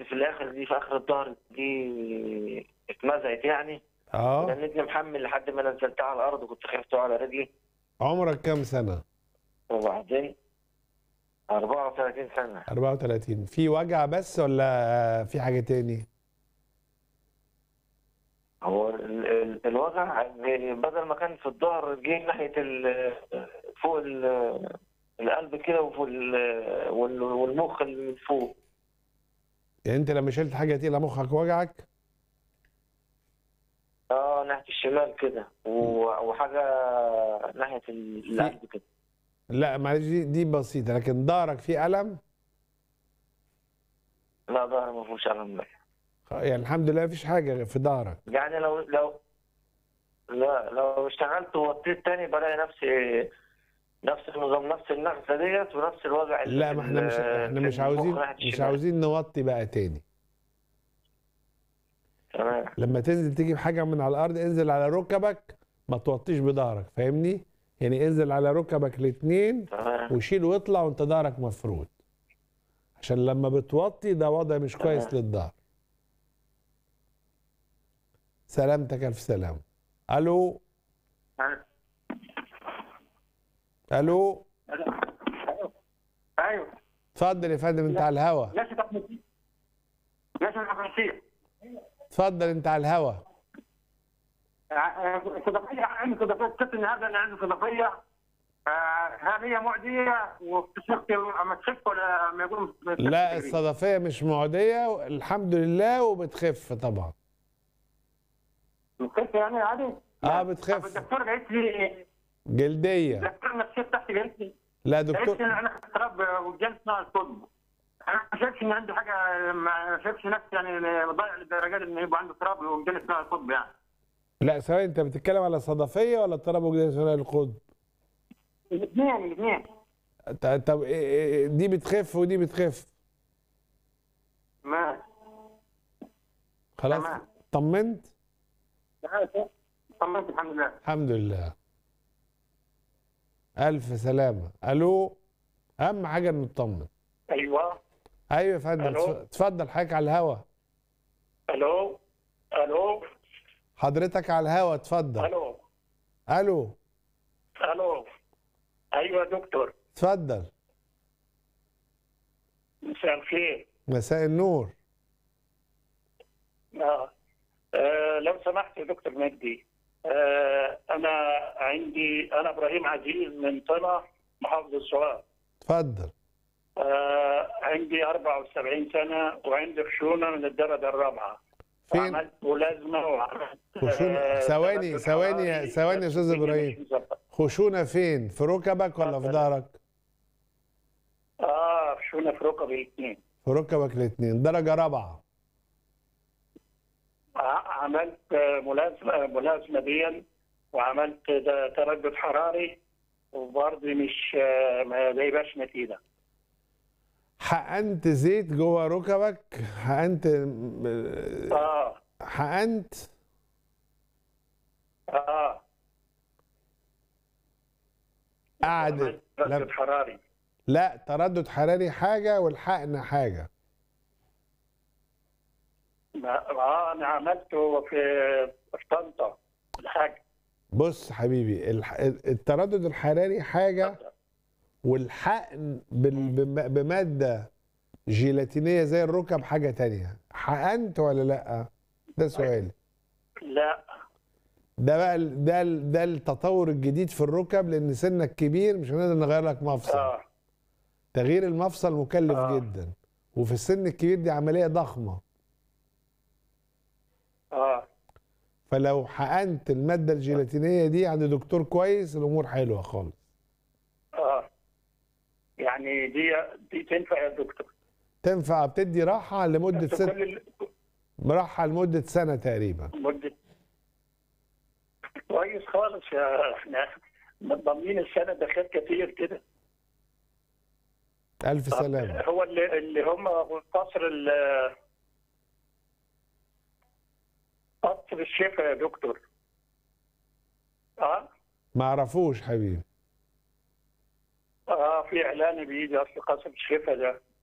اللي في الاخر دي في اخر الظهر دي اتمزقت يعني اه لانتني محمل لحد ما نزلتها على الارض وكنت خايف تقع على رجلي عمرك كام سنة؟ وبعدين 34 سنه 34 في وجع بس ولا في حاجة تاني؟ هو ال- ال- الوجع بدل ما كان في الظهر جه ناحيه ال- فوق ال- القلب كده وفوق ال- وال- والمخ اللي من فوق يعني انت لما شلت حاجة تقيلة مخك وجعك؟ اه ناحيه الشمال كده و- وحاجه ناحيه ال- القلب كده لا معلش دي, دي بسيطة لكن ظهرك فيه ألم؟ لا ظهري ما فيهوش الم لا. يعني الحمد لله مفيش حاجة في ظهرك يعني لو لو لا لو اشتغلت ووطيت تاني بلاقي نفسي نفس النظام نفس النغزه ديت ونفس الوجع اللي لا في ما احنا مش ال- احنا في مش المخ عاوزين ناحية مش الشمال. عاوزين نوطي بقى تاني تمام لما تنزل تجيب حاجة من على الأرض انزل على ركبك ما توطيش بظهرك فاهمني؟ يعني انزل على ركبك الاتنين تمام وشيل واطلع وانت ظهرك مفرود عشان لما بتوطي ده وضع مش كويس تمام. للظهر سلامتك الف سلام الو الو ايوه اتفضل يا فندم انت على الهوا ليش تقنيتي ليش تقنيتي اتفضل انت على الهوا صدفية عندي صدفية اكتشفت النهارده ان عندي صدفية آه، هل هي معدية واكتشفت اما تخف ولا ما يقولوا لا الصدفية مش معدية الحمد لله وبتخف طبعا تخف يعني عادي؟ اه طب بتخف الدكتور قالت لي جلدية الدكتور النفسية بتاعتي قالت لي لا قالت دكتور لي انا اضطراب وجلس نوع الطب انا ما شايفش ان عندي حاجه ما شايفش نفسي يعني ضايع للدرجات ان يبقى عنده اضطراب وجلس نوع الطب يعني لا ثواني انت بتتكلم على صدفية ولا اضطراب وجداني ثنائي القطب الاثنين الاثنين ط- طب إيه- إيه- دي بتخف ودي بتخف ما خلاص تمام. طمنت طمنت الحمد لله الحمد لله ألف سلامة ألو أهم حاجة إنه نطمن ايوه أيوة يا فندم ألو. اتف- اتفضل حضرتك على الهوا الو الو حضرتك على الهوا اتفضل الو ألو الو ايوه دكتور اتفضل مساء الخير مساء النور آه. آه لو سمحت يا دكتور مجدي آه انا عندي انا ابراهيم عزيز من طنة محافظة سوهاج اتفضل آه عندي 74 سنة وعندي خشونة من الدرجة الرابعة فين وعملت ملازمة وعملت خشونة آه، ثواني تردد ثواني حراري، ثواني يا أستاذ بس الدنيا إبراهيم مش مظبطة. خشونة فين في ركبك ولا في اتفضل. ظهرك اه خشونة في ركبي الاثنين في ركبك الاتنين درجة رابعة ع- عملت آه، ملازمه ملازمه دي وعملت ده تردد حراري وبرضه مش آه، ما جايباش نتيجه حقنت زيت جوه ركبك حقنت اه حقنت اه قعد عملت تردد لم- حراري لا تردد حراري حاجة والحقن حاجة ما- اه انا عملته في في طنطا الحاج بص حبيبي الح... التردد الحراري حاجة والحقن بال... بم- بمادة جيلاتينية زي الركب حاجة تانية حقنت ولا لأ ده سؤالي لا ده بقى ال- ده ال- ده التطور الجديد في الركب لأن سنك كبير مش هنقدر نغير لك مفصل اه تغيير المفصل مكلف آه. جدا وفي السن الكبير دي عملية ضخمة اه فلو حقنت المادة الجيلاتينية دي عند دكتور كويس الأمور حلوة خالص اه يعني دي دي تنفع يا دكتور تنفع بتدي راحة لمدة بس ست كل ال- راحة لمدة سنة تقريبا مده كويس خالص يا احنا ضامنين السنه ده خد كتير كده ألف طب سلامة هو اللي اللي هم قصر ال قصر الشفا يا دكتور اه ما عرفوش حبيبي اه في اعلان بيجي اصل قصر الشفا ده